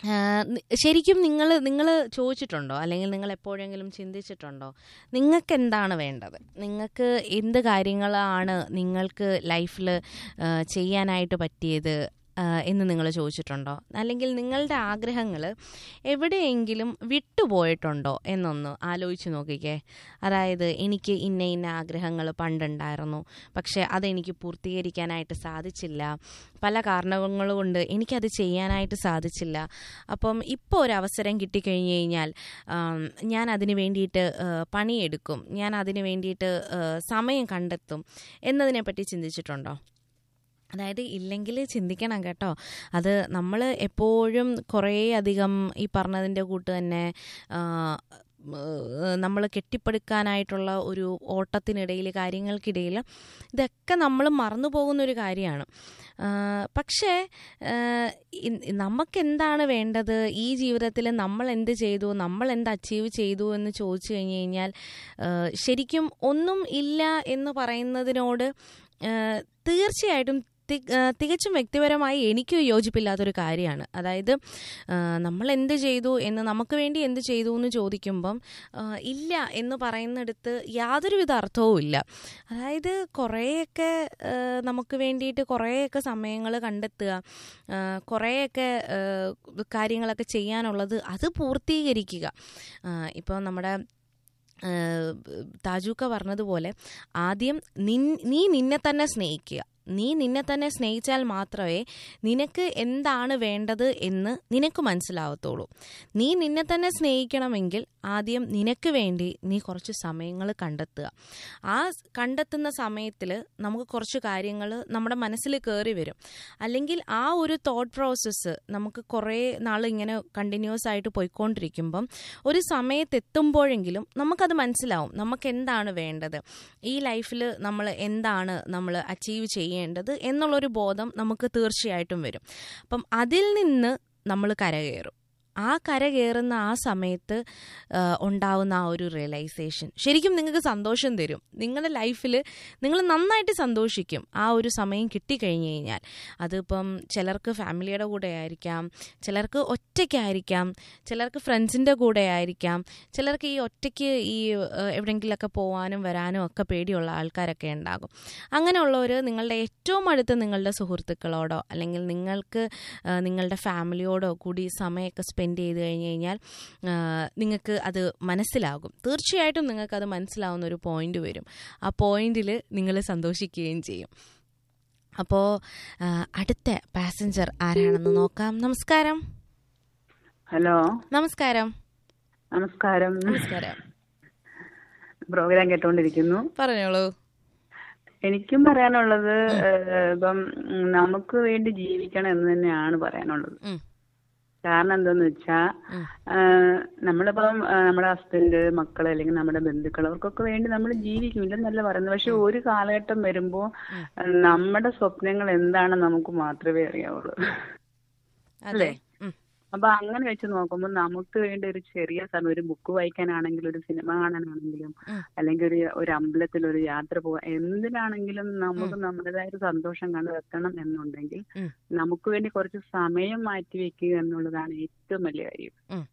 ആ, നി- ശരിക്കും നിങ്ങൾ നിങ്ങൾ ചോദിച്ചിട്ടുണ്ടോ അല്ലെങ്കിൽ നിങ്ങൾ എപ്പോഴെങ്കിലും ചിന്തിച്ചിട്ടുണ്ടോ നിങ്ങൾക്ക് എന്താണ് വേണ്ടത് നിങ്ങൾക്ക് എന്ത് കാര്യങ്ങളാണ് നിങ്ങൾക്ക് ലൈഫിൽ ചെയ്യാനായിട്ട് പറ്റിയത് ആ, എന്ന് നിങ്ങൾ ചോദിച്ചിട്ടുണ്ടോ അല്ലെങ്കിൽ നിങ്ങളുടെ ആഗ്രഹങ്ങൾ എവിടെയെങ്കിലും വിട്ടുപോയിട്ടുണ്ടോ എന്നൊന്ന് ആലോചിച്ച് നോക്കിക്കേ അതായത് എനിക്ക് ഇന്ന ഇന്ന ആഗ്രഹങ്ങൾ പണ്ടുണ്ടായിരുന്നു പക്ഷേ അതെനിക്ക് പൂർത്തീകരിക്കാനായിട്ട് സാധിച്ചില്ല പല കാരണങ്ങൾ കൊണ്ട് എനിക്കത് ചെയ്യാനായിട്ട് സാധിച്ചില്ല അപ്പം ഇപ്പോൾ ഒരു അവസരം കിട്ടിക്കഴിഞ്ഞ് കഴിഞ്ഞാൽ ആം, ഞാൻ അതിന് വേണ്ടിയിട്ട് ആ, പണിയെടുക്കും ഞാൻ അതിന് വേണ്ടിയിട്ട് ആ, സമയം കണ്ടെത്തും എന്നതിനെപ്പറ്റി ചിന്തിച്ചിട്ടുണ്ടോ അതായത് ഇല്ലെങ്കിൽ ചിന്തിക്കണം കേട്ടോ അത് നമ്മൾ എപ്പോഴും കുറേ അധികം ഈ പറഞ്ഞതിൻ്റെ കൂട്ട് തന്നെ നമ്മൾ കെട്ടിപ്പടുക്കാനായിട്ടുള്ള ഒരു ഓട്ടത്തിനിടയിൽ കാര്യങ്ങൾക്കിടയിൽ ഇതൊക്കെ നമ്മൾ മറന്നു പോകുന്ന ഒരു കാര്യമാണ് ആ, പക്ഷേ നമുക്ക് എന്താണ് വേണ്ടത് ഈ ജീവിതത്തിൽ നമ്മൾ എന്ത് ചെയ്തു നമ്മൾ എന്ത് അച്ചീവ് ചെയ്തു എന്ന് ചോദിച്ചു കഴിഞ്ഞ് കഴിഞ്ഞാൽ ആ, ശരിക്കും ഒന്നും ഇല്ല എന്ന് പറയുന്നതിനോട് ആ, തീർച്ചയായിട്ടും തി- ആ, തികച്ചും വ്യക്തിപരമായി എനിക്ക് യോജിപ്പില്ലാത്തൊരു കാര്യമാണ് അതായത് ആ, നമ്മൾ എന്ത് ചെയ്തു എന്ന് നമുക്ക് വേണ്ടി എന്ത് ചെയ്തു എന്ന് ചോദിക്കുമ്പം ആ, ഇല്ല എന്ന് പറയുന്നിടത്ത് യാതൊരുവിധ അർത്ഥവും ഇല്ല അതായത് കുറേയൊക്കെ ആ, നമുക്ക് വേണ്ടിയിട്ട് കുറേയൊക്കെ സമയങ്ങൾ കണ്ടെത്തുക ആ, കുറേയൊക്കെ ആ, കാര്യങ്ങളൊക്കെ ചെയ്യാനുള്ളത് അത് പൂർത്തീകരിക്കുക ഇപ്പോൾ നമ്മുടെ ഏഹ് താജൂക്ക പറഞ്ഞതുപോലെ ആദ്യം നിൻ നീ നിന്നെ തന്നെ സ്നേഹിക്കുക നീ നിന്നെ തന്നെ സ്നേഹിച്ചാൽ മാത്രമേ നിനക്ക് എന്താണ് വേണ്ടത് എന്ന് നിനക്ക് മനസ്സിലാവത്തുള്ളൂ നീ നിന്നെ തന്നെ സ്നേഹിക്കണമെങ്കിൽ ആദ്യം നിനക്ക് വേണ്ടി നീ കുറച്ച് സമയങ്ങൾ കണ്ടെത്തുക ആ സ് കണ്ടെത്തുന്ന സമയത്തിൽ നമുക്ക് കുറച്ച് കാര്യങ്ങൾ നമ്മുടെ മനസ്സിൽ കയറി വരും അല്ലെങ്കിൽ ആ ഒരു തോട്ട് പ്രോസസ്സ് നമുക്ക് കുറേ നാൾ ഇങ്ങനെ കണ്ടിന്യൂസ് ആയിട്ട് പോയിക്കൊണ്ടിരിക്കുമ്പം ഒരു സമയത്ത് എത്തുമ്പോഴെങ്കിലും നമുക്കത് മനസ്സിലാവും നമുക്ക് എന്താണ് വേണ്ടത് ഈ ലൈഫിൽ നമ്മൾ എന്താണ് നമ്മൾ അച്ചീവ് ചെയ്യേണ്ടത് എന്നുള്ളൊരു ബോധം നമുക്ക് തീർച്ചയായിട്ടും വരും അപ്പം അതിൽ നിന്ന് നമ്മൾ കരകയറും ആ കര കയറുന്ന ആ സമയത്ത് ആ, ഉണ്ടാവുന്ന ആ ഒരു റിയലൈസേഷൻ ശരിക്കും നിങ്ങൾക്ക് സന്തോഷം തരും നിങ്ങളുടെ ലൈഫിൽ നിങ്ങൾ നന്നായിട്ട് സന്തോഷിക്കും ആ ഒരു സമയം കിട്ടിക്കഴിഞ്ഞ് കഴിഞ്ഞാൽ അതിപ്പം ചിലർക്ക് ഫാമിലിയുടെ കൂടെ ആയിരിക്കാം ചിലർക്ക് ഒറ്റയ്ക്കായിരിക്കാം ചിലർക്ക് ഫ്രണ്ട്സിൻ്റെ കൂടെ ആയിരിക്കാം ചിലർക്ക് ഈ ഒറ്റയ്ക്ക് ഈ ഏഹ്, എവിടെയെങ്കിലുമൊക്കെ പോകാനും വരാനും ഒക്കെ പേടിയുള്ള ആൾക്കാരൊക്കെ ഉണ്ടാകും അങ്ങനെയുള്ളവർ നിങ്ങളുടെ ഏറ്റവും അടുത്ത നിങ്ങളുടെ സുഹൃത്തുക്കളോടോ അല്ലെങ്കിൽ നിങ്ങൾക്ക് ഏഹ്, നിങ്ങളുടെ ഫാമിലിയോടോ കൂടി സമയമൊക്കെ സ്പെൻഡ് ചെയ്ത് കഴിഞ്ഞ് കഴിഞ്ഞാൽ ഏഹ്, നിങ്ങൾക്ക് അത് മനസ്സിലാകും തീർച്ചയായിട്ടും നിങ്ങൾക്ക് അത് മനസ്സിലാവുന്ന ഒരു പോയിന്റ് വരും ആ പോയിന്റിൽ നിങ്ങൾ സന്തോഷിക്കുകയും ചെയ്യും അപ്പോൾ അടുത്ത പാസഞ്ചർ ആരാണെന്ന് നോക്കാം നമസ്കാരം ഹലോ നമസ്കാരം നമസ്കാരം നമസ്കാരം പ്രോഗ്രാം കേട്ടോണ്ടിരിക്കുന്നു പറഞ്ഞോളൂ എനിക്കും പറയാനുള്ളത് ഏഹ്, ഇപ്പം ഉം, നമുക്ക് വേണ്ടി ജീവിക്കണം എന്ന് തന്നെയാണ് പറയാനുള്ളത് ഉം. കാരണം എന്താന്ന് വെച്ചാ ഉം. ഏഹ്, നമ്മളിപ്പം ഏഹ്, നമ്മുടെ ഹസ്ബൻഡ് മക്കള് അല്ലെങ്കിൽ നമ്മുടെ ബന്ധുക്കൾ അവർക്കൊക്കെ വേണ്ടി നമ്മൾ ജീവിക്കും ഇല്ലെന്നല്ല പറയുന്നത് പക്ഷെ ഒരു കാലഘട്ടം വരുമ്പോ ഏഹ്, നമ്മുടെ സ്വപ്നങ്ങൾ എന്താണെന്ന് നമുക്ക് മാത്രമേ അറിയാവുള്ളൂ അതെ ഉം. അപ്പൊ അങ്ങനെ വെച്ച് നോക്കുമ്പോൾ നമുക്ക് വേണ്ടി ഒരു ചെറിയ സമയം ഒരു ബുക്ക് വായിക്കാനാണെങ്കിലും ഒരു സിനിമ കാണാനാണെങ്കിലും ഉം. അല്ലെങ്കിൽ ഒരു ഒരു അമ്പലത്തിൽ ഒരു യാത്ര പോകാൻ എന്തിനാണെങ്കിലും നമുക്ക് നമ്മുടേതായ ഒരു സന്തോഷം കണ്ടെത്തണം എന്നുണ്ടെങ്കിൽ ഉം. നമുക്ക് വേണ്ടി കുറച്ച് സമയം മാറ്റി വെക്കുക എന്നുള്ളതാണ് ഏറ്റവും വലിയ കാര്യം ഉം.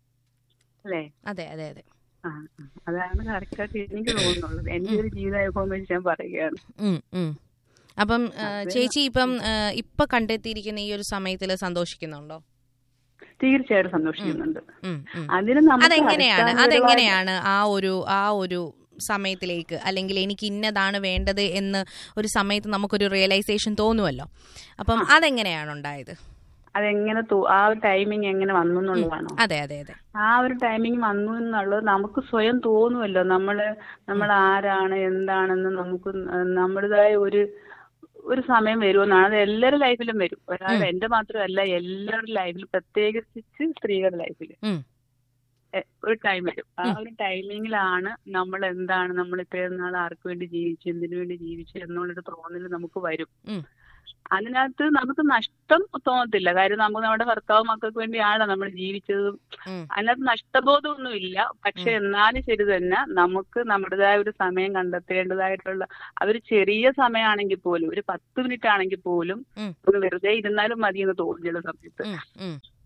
അല്ലേ അതെ അതെ അതെ ആ ആ. അതാണ് കറക്റ്റായിട്ട് എനിക്ക് തോന്നുന്നുള്ളത് എന്റെ ഒരു ജീവിതാനുഭവം വെച്ച് ഞാൻ പറയുകയാണ് ഉം, ഉം. അപ്പം ആ, ചേച്ചി ഇപ്പം ആ, ഇപ്പൊ കണ്ടെത്തിയിരിക്കുന്ന ഈ ഒരു സമയത്തിൽ സന്തോഷിക്കുന്നുണ്ടോ തീർച്ചയായിട്ടും സന്തോഷിക്കുന്നുണ്ട് ഉം, ഉം. അതിന് നമുക്ക് അതെങ്ങനെയാണ് അടിസ്ഥാനപരമായ- അതെങ്ങനെയാണ് ആ ഒരു ആ ഒരു സമയത്തിലേക്ക് അല്ലെങ്കിൽ എനിക്ക് ഇന്നതാണ് വേണ്ടത് എന്ന് ഒരു സമയത്ത് നമുക്കൊരു റിയലൈസേഷൻ തോന്നുമല്ലോ അപ്പം അതെങ്ങനെയാണ് ഉണ്ടായത് അതെങ്ങനെ തോ- ആ ഒരു ടൈമിങ് എങ്ങനെ വന്നു എന്നുള്ളതാണോ അതെ അതെ അതെ ആ ഒരു ടൈമിങ് വന്നു എന്നുള്ളത് നമുക്ക് സ്വയം തോന്നുമല്ലോ നമ്മള് നമ്മൾ ആരാണ് എന്താണെന്ന് നമുക്ക് നമ്മുടേതായ ഒരു ഒരു സമയം വരുമെന്നാണ് അത് എല്ലാവരുടെ ലൈഫിലും വരും ഒരാൾ എന്റെ മാത്രമല്ല എല്ലാവരുടെ ലൈഫിലും പ്രത്യേകിച്ച് സ്ത്രീകളുടെ ലൈഫിൽ ഉം. ഒരു ടൈം വരും ആ ഒരു ടൈമിങ്ങിലാണ് നമ്മൾ എന്താണ് നമ്മൾ ഇത്രയും നാൾ ആർക്ക് വേണ്ടി ജീവിച്ചു എന്തിനു വേണ്ടി ജീവിച്ചു എന്നുള്ളൊരു തോന്നൽ നമുക്ക് വരും ഉം. അതിനകത്ത് നമുക്ക് നഷ്ടം തോന്നത്തില്ല കാര്യം നമുക്ക് നമ്മുടെ ഭർത്താവ് മക്കൾക്ക് വേണ്ടിയാണ് നമ്മൾ ജീവിച്ചതും ഉം. അതിനകത്ത് നഷ്ടബോധമൊന്നും ഇല്ല പക്ഷെ എന്നാലും ശരി തന്നെ നമുക്ക് നമ്മുടേതായ ഒരു സമയം കണ്ടെത്തേണ്ടതായിട്ടുള്ള അതൊരു ചെറിയ സമയമാണെങ്കിൽ പോലും ഒരു പത്ത് മിനിറ്റ് ആണെങ്കിൽ പോലും ഉം. ഒന്ന് വെറുതെ ഇരുന്നാലും മതി എന്ന് തോന്നും ചില സമയത്ത് ഉം, ഉം.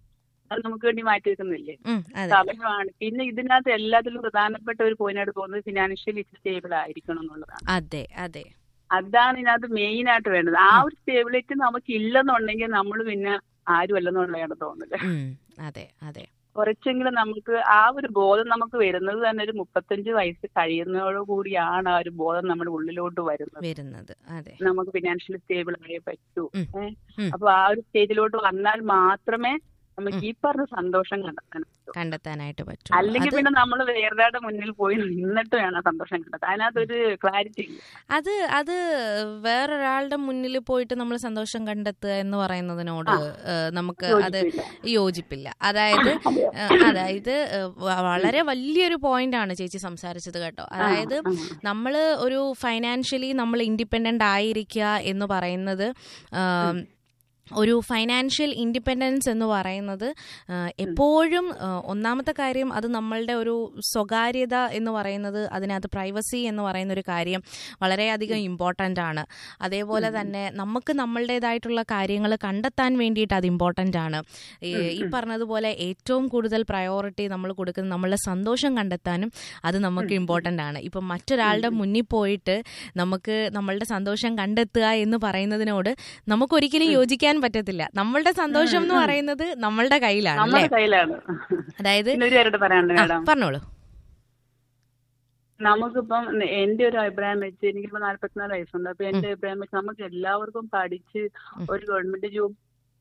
അത് നമുക്ക് വേണ്ടി മാറ്റി വെക്കുന്നില്ലേ ഉം, അതെ സമയമാണ് പിന്നെ ഇതിനകത്ത് എല്ലാത്തിലും പ്രധാനപ്പെട്ട ഒരു പോയിന്റായിട്ട് പോകുന്നത് ഫിനാൻഷ്യലി സ്റ്റേബിൾ ആയിരിക്കണം എന്നുള്ളതാണ് അതെ അതെ അതാണ് ഇതിനകത്ത് മെയിൻ ആയിട്ട് വേണ്ടത് ആ ഒരു സ്റ്റെബിലിറ്റി നമുക്ക് ഇല്ലെന്നുണ്ടെങ്കിൽ നമ്മൾ പിന്നെ ആരും അല്ലെന്നുള്ളതാണ് തോന്നുന്നത് ഉം, അതെ അതെ കുറച്ചെങ്കിലും നമുക്ക് ആ ഒരു ബോധം നമുക്ക് വരുന്നത് തന്നെ ഒരു മുപ്പത്തഞ്ച് വയസ്സ് കഴിയുന്നതോടു കൂടിയാണ് ആ ഒരു ബോധം നമ്മുടെ ഉള്ളിലോട്ട് വരുന്നത് വരുന്നത് അതെ നമുക്ക് ഫിനാൻഷ്യലി സ്റ്റേബിൾ ആയേ പറ്റൂ ഉം. ഏഹ് ഉം. അപ്പൊ ആ ഒരു സ്റ്റേജിലോട്ട് വന്നാൽ മാത്രമേ നമുക്ക് ഈ പറഞ്ഞ സന്തോഷം കണ്ടെത്താൻ പറ്റൂ കണ്ടെത്താനായിട്ട് പറ്റും അല്ലെങ്കിൽ പിന്നെ നമ്മൾ വേറൊരാളുടെ മുന്നിൽ പോയി നിന്നിട്ട് വേണം സന്തോഷം കണ്ടെത്താൻ അതിനകത്തൊരു ക്ലാരിറ്റി ഇല്ല അത് അത് വേറൊരാളുടെ മുന്നിൽ പോയിട്ട് നമ്മൾ സന്തോഷം കണ്ടെത്തുക എന്ന് പറയുന്നതിനോട് ഏഹ്, നമുക്ക് അത് യോജിപ്പില്ല. യോജിപ്പില്ല അതായത് ഏഹ്, അതായത് ഏഹ്, വ- വളരെ വലിയൊരു പോയിന്റ് ആണ് ചേച്ചി സംസാരിച്ചത് കേട്ടോ അതായത് ആ. നമ്മൾ ഒരു ഫൈനാൻഷ്യലി നമ്മൾ ഇൻഡിപെൻഡന്റ് ആയിരിക്കുക എന്ന് പറയുന്നത് ആം, ഒരു ഫൈനാൻഷ്യൽ ഇൻഡിപെൻഡൻസ് എന്ന് പറയുന്നത് ആ, എപ്പോഴും ആ, ഒന്നാമത്തെ കാര്യം അത് നമ്മളുടെ ഒരു സ്വകാര്യത എന്ന് പറയുന്നത് അതിനകത്ത് പ്രൈവസി എന്ന് പറയുന്ന ഒരു കാര്യം വളരെയധികം ഇമ്പോർട്ടൻ്റ് ആണ് അതേപോലെ തന്നെ നമുക്ക് നമ്മളുടേതായിട്ടുള്ള കാര്യങ്ങൾ കണ്ടെത്താൻ വേണ്ടിയിട്ട് അത് ഇമ്പോർട്ടൻ്റ് ആണ് ഈ ഈ പറഞ്ഞതുപോലെ ഏറ്റവും കൂടുതൽ പ്രയോറിറ്റി നമ്മൾ കൊടുക്കുന്നത് നമ്മളുടെ സന്തോഷം കണ്ടെത്താനും അത് നമുക്ക് ഇമ്പോർട്ടൻ്റ് ആണ് ഇപ്പം മറ്റൊരാളുടെ മുന്നിൽ പോയിട്ട് നമുക്ക് നമ്മളുടെ സന്തോഷം കണ്ടെത്തുക എന്ന് പറയുന്നതിനോട് നമുക്ക് ഒരിക്കലും യോജിക്കാൻ പറ്റത്തില്ല നമ്മളുടെ സന്തോഷം എന്ന് പറയുന്നത് നമ്മളുടെ കയ്യിലാണ് അല്ലേ നമ്മുടെ കയ്യിലാണ് അതായത് പിന്നെ ഒരു കാര്യമായിട്ട് പറയാനുണ്ട് ആ, മാഡം പറഞ്ഞോളൂ നമുക്കിപ്പം എന്റെ ഒരു അഭിപ്രായം വെച്ച് എനിക്കിപ്പോ നാല്പത്തിനാല് വയസ്സുണ്ട് അപ്പൊ എന്റെ അഭിപ്രായം വെച്ച് നമുക്ക് എല്ലാവർക്കും പഠിച്ച് ഒരു ഗവൺമെന്റ് ജോബ്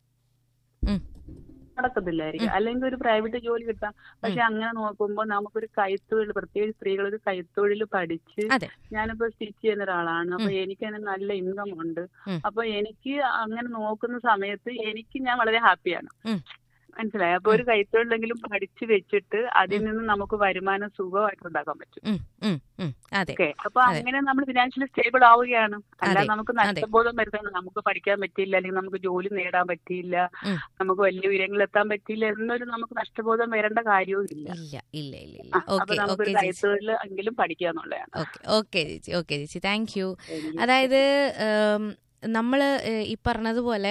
ഉം. നടക്കത്തില്ലായിരിക്കും അല്ലെങ്കിൽ ഒരു പ്രൈവറ്റ് ജോലി കിട്ടാം പക്ഷെ അങ്ങനെ നോക്കുമ്പോൾ നമുക്കൊരു കൈത്തൊഴിൽ പ്രത്യേകിച്ച് സ്ത്രീകൾ ഒരു കൈത്തൊഴിൽ പഠിച്ച് അതെ ഞാനിപ്പോ സ്റ്റിച്ച് ചെയ്യുന്ന ഒരാളാണ് അപ്പൊ എനിക്ക് തന്നെ നല്ല ഇൻകം ഉണ്ട് ഉം. അപ്പൊ എനിക്ക് അങ്ങനെ നോക്കുന്ന സമയത്ത് എനിക്ക് ഞാൻ വളരെ ഹാപ്പിയാണ് ഉം. മനസ്സിലായി അപ്പൊ ഒരു കൈത്തൊഴിലെങ്കിലും പഠിച്ചു വെച്ചിട്ട് അതിൽ നിന്ന് നമുക്ക് വരുമാനം സുഖമായിട്ട് ഉണ്ടാക്കാൻ പറ്റും ഉം, ഉം, ഉം, അതെ ഓക്കെ അപ്പൊ അതെ. അങ്ങനെ നമ്മൾ ഫിനാൻഷ്യലി സ്റ്റേബിൾ ആവുകയാണ് അല്ലാതെ അതെ, നമുക്ക് അതെ. നഷ്ടബോധം വരുന്നത് നമുക്ക് പഠിക്കാൻ പറ്റിയില്ല അല്ലെങ്കിൽ നമുക്ക് ജോലി നേടാൻ പറ്റിയില്ല ഉം. നമുക്ക് വലിയ ഉയരങ്ങളിൽ എത്താൻ പറ്റിയില്ല എന്നൊരു നമുക്ക് നഷ്ടബോധം വരേണ്ട കാര്യവും ഇല്ല ഇല്ല ഇല്ല ഇല്ല ഇല്ല ആ, അപ്പൊ ഓക്കെ നമുക്കൊരു ഓക്കെ ചേച്ചി കൈത്തൊഴിൽ എങ്കിലും പഠിക്കാന്നുള്ളതാണ് ഓക്കെ ഓക്കെ ചേച്ചി ഓക്കെ ചേച്ചി താങ്ക് യു അതായത് നമ്മൾ ഈ പറഞ്ഞതുപോലെ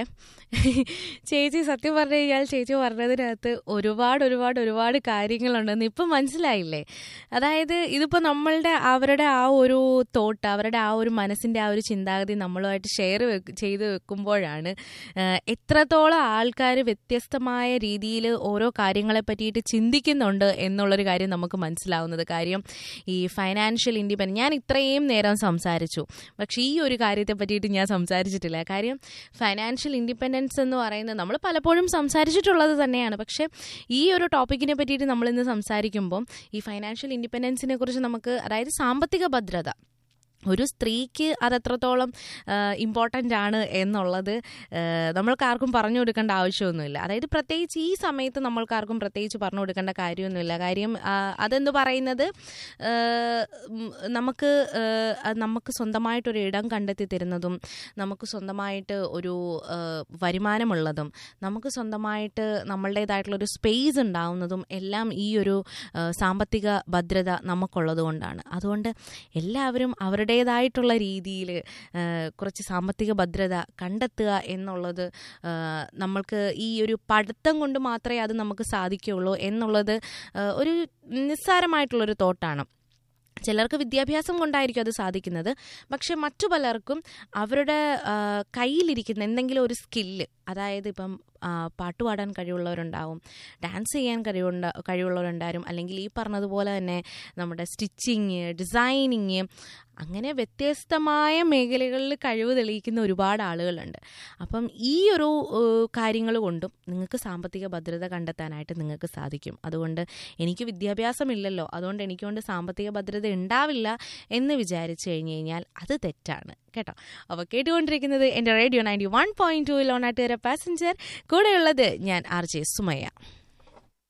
ചേച്ചി സത്യം പറഞ്ഞു കഴിഞ്ഞാൽ ചേച്ചി പറഞ്ഞതിനകത്ത് ഒരുപാട് ഒരുപാട് ഒരുപാട് കാര്യങ്ങളുണ്ടെന്ന് ഇപ്പം മനസ്സിലായില്ലേ അതായത് ഇതിപ്പോൾ നമ്മളുടെ അവരുടെ ആ ഒരു തോട്ട് അവരുടെ ആ ഒരു മനസ്സിൻ്റെ ആ ഒരു ചിന്താഗതി നമ്മളുമായിട്ട് ഷെയർ ചെയ്ത് വെക്കുമ്പോഴാണ് ഏഹ്, എത്രത്തോളം ആൾക്കാർ വ്യത്യസ്തമായ രീതിയിൽ ഓരോ കാര്യങ്ങളെ പറ്റിയിട്ട് ചിന്തിക്കുന്നുണ്ട് എന്നുള്ളൊരു കാര്യം നമുക്ക് മനസ്സിലാവുന്നത് കാര്യം ഈ ഫൈനാൻഷ്യൽ ഇൻഡിപെൻഡൻസ് ഞാൻ ഇത്രയും നേരം സംസാരിച്ചു പക്ഷേ ഈ ഒരു കാര്യത്തെ പറ്റിയിട്ട് ഞാൻ സംസാരിച്ചിട്ടില്ല കാര്യം ഫൈനാൻഷ്യൽ ഇൻഡിപെൻഡൻസ് എന്ന് പറയുന്നത് നമ്മൾ പലപ്പോഴും സംസാരിച്ചിട്ടുള്ളത് തന്നെയാണ് പക്ഷേ ഈ ഒരു ടോപ്പിക്കിനെ പറ്റിയിട്ട് നമ്മൾ ഇന്ന് സംസാരിക്കുമ്പം ഈ ഫൈനാൻഷ്യൽ ഇൻഡിപെൻഡൻസിനെ കുറിച്ച് നമുക്ക് അതായത് സാമ്പത്തിക ഭദ്രത ഒരു സ്ത്രീക്ക് അത് എത്രത്തോളം ഇമ്പോർട്ടൻ്റ് ആണ് എന്നുള്ളത് ആ, നമ്മൾക്കാർക്കും പറഞ്ഞു കൊടുക്കേണ്ട ആവശ്യമൊന്നുമില്ല അതായത് പ്രത്യേകിച്ച് ഈ സമയത്ത് നമ്മൾക്കാർക്കും പ്രത്യേകിച്ച് പറഞ്ഞു കൊടുക്കേണ്ട കാര്യമൊന്നുമില്ല കാര്യം ആ, അതെന്ന് പറയുന്നത് ആ, ഉം, നമുക്ക് ആ, അത് നമുക്ക് സ്വന്തമായിട്ടൊരു ഇടം കണ്ടെത്തി തരുന്നതും നമുക്ക് സ്വന്തമായിട്ട് ഒരു ആ, വരുമാനമുള്ളതും നമുക്ക് സ്വന്തമായിട്ട് നമ്മളുടേതായിട്ടുള്ളൊരു സ്പേസ് ഉണ്ടാവുന്നതും എല്ലാം ഈ ഒരു ആ, സാമ്പത്തിക ഭദ്രത നമുക്കുള്ളത് കൊണ്ടാണ് അതുകൊണ്ട് എല്ലാവരും അവരുടേതായിട്ടുള്ള രീതിയിൽ കുറച്ച് സാമ്പത്തിക ഭദ്രത കണ്ടെത്തുക എന്നുള്ളത് ആ, നമ്മൾക്ക് ഈ ഒരു പഠിത്തം കൊണ്ട് മാത്രമേ അത് നമുക്ക് സാധിക്കുകയുള്ളൂ എന്നുള്ളത് ആ, ഒരു നിസ്സാരമായിട്ടുള്ളൊരു തോട്ടാണ് ചിലർക്ക് വിദ്യാഭ്യാസം കൊണ്ടായിരിക്കും അത് സാധിക്കുന്നത് പക്ഷെ മറ്റു പലർക്കും അവരുടെ ആ, കയ്യിലിരിക്കുന്ന എന്തെങ്കിലും ഒരു സ്കില്ല് അതായത് ഇപ്പം ആ, പാട്ടുപാടാൻ കഴിവുള്ളവരുണ്ടാവും ഡാൻസ് ചെയ്യാൻ കഴിവുണ്ട കഴിവുള്ളവരുണ്ടാവും അല്ലെങ്കിൽ ഈ പറഞ്ഞതുപോലെ തന്നെ നമ്മുടെ സ്റ്റിച്ചിങ് ഡിസൈനിങ് അങ്ങനെ വ്യത്യസ്തമായ മേഖലകളിൽ കഴിവ് തെളിയിക്കുന്ന ഒരുപാട് ആളുകളുണ്ട് അപ്പം ഈ ഒരു കാര്യങ്ങൾ കൊണ്ടും നിങ്ങൾക്ക് സാമ്പത്തിക ഭദ്രത കണ്ടെത്താനായിട്ട് നിങ്ങൾക്ക് സാധിക്കും അതുകൊണ്ട് എനിക്ക് വിദ്യാഭ്യാസമില്ലല്ലോ അതുകൊണ്ട് എനിക്കൊണ്ട് സാമ്പത്തിക ഭദ്രത ഉണ്ടാവില്ല എന്ന് വിചാരിച്ചു കഴിഞ്ഞു കഴിഞ്ഞാൽ അത് തെറ്റാണ് കേട്ടോ അപ്പോൾ കേട്ടുകൊണ്ടിരിക്കുന്നത് എൻ്റെ radio ninety one point two ലോണാട്ടുകര പാസഞ്ചർ കൂടെയുള്ളത് ഞാൻ ആർ ജെ സുമയ്യ